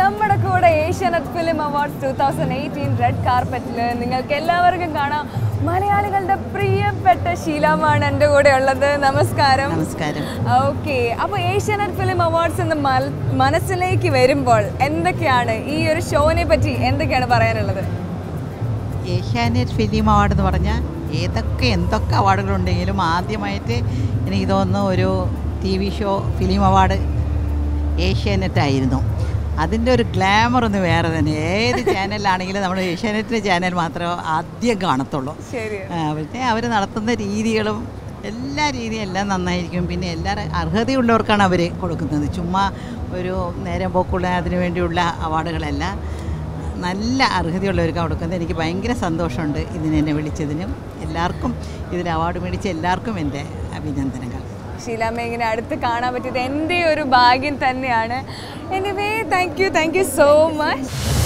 നമ്മുടെ കൂടെ Asianet film awards two thousand eighteen red കാർപ്പറ്റിൽ നിങ്ങൾക്ക് എല്ലാവർക്കും കാണാം മലയാളികളുടെ പ്രിയപ്പെട്ട ശീലമാണ് എൻ്റെ കൂടെ ഉള്ളത് നമസ്കാരം നമസ്കാരം ഓക്കെ അപ്പോൾ ഏഷ്യാനെറ്റ് ഫിലിം അവാർഡ്സ് എന്ന് മൽ- മനസ്സിലേക്ക് വരുമ്പോൾ എന്തൊക്കെയാണ് ഈ ഒരു ഷോനെ പറ്റി എന്തൊക്കെയാണ് പറയാനുള്ളത് ഏഷ്യാനെറ്റ് ഫിലിം അവാർഡ് എന്ന് പറഞ്ഞാൽ ഏതൊക്കെ എന്തൊക്കെ അവാർഡുകളുണ്ടെങ്കിലും ആദ്യമായിട്ട് എനിക്ക് തോന്നുന്നു ഒരു T V show film award Asianet ആയിരുന്നു അതിൻ്റെ ഒരു ഗ്ലാമർ ഒന്ന് വേറെ തന്നെ ഏത് ചാനലിലാണെങ്കിലും നമ്മൾ ഏഷ്യാനെറ്റിൻ്റെ ചാനൽ മാത്രമേ ആദ്യം കാണത്തുള്ളൂ ശരി ആ, പിന്നെ അവർ നടത്തുന്ന രീതികളും എല്ലാ രീതിയും എല്ലാം നന്നായിരിക്കും പിന്നെ എല്ലാ അർഹതയുള്ളവർക്കാണ് അവർ കൊടുക്കുന്നത് ചുമ്മാ ഒരു നേരം പോക്കുള്ള അതിനു വേണ്ടിയുള്ള അവാർഡുകളല്ല നല്ല അർഹതയുള്ളവർക്ക് കൊടുക്കുന്നത് എനിക്ക് ഭയങ്കര സന്തോഷമുണ്ട് ഇതിന് എന്നെ വിളിച്ചതിനും എല്ലാവർക്കും ഇതിൽ അവാർഡ് മേടിച്ച എല്ലാവർക്കും എൻ്റെ അഭിനന്ദനങ്ങൾ ഷീലാമ്മ ഇങ്ങനെ അടുത്ത് കാണാൻ പറ്റിയത് എൻ്റെ ഒരു ഭാഗ്യം തന്നെയാണ് anyway thank you thank you so much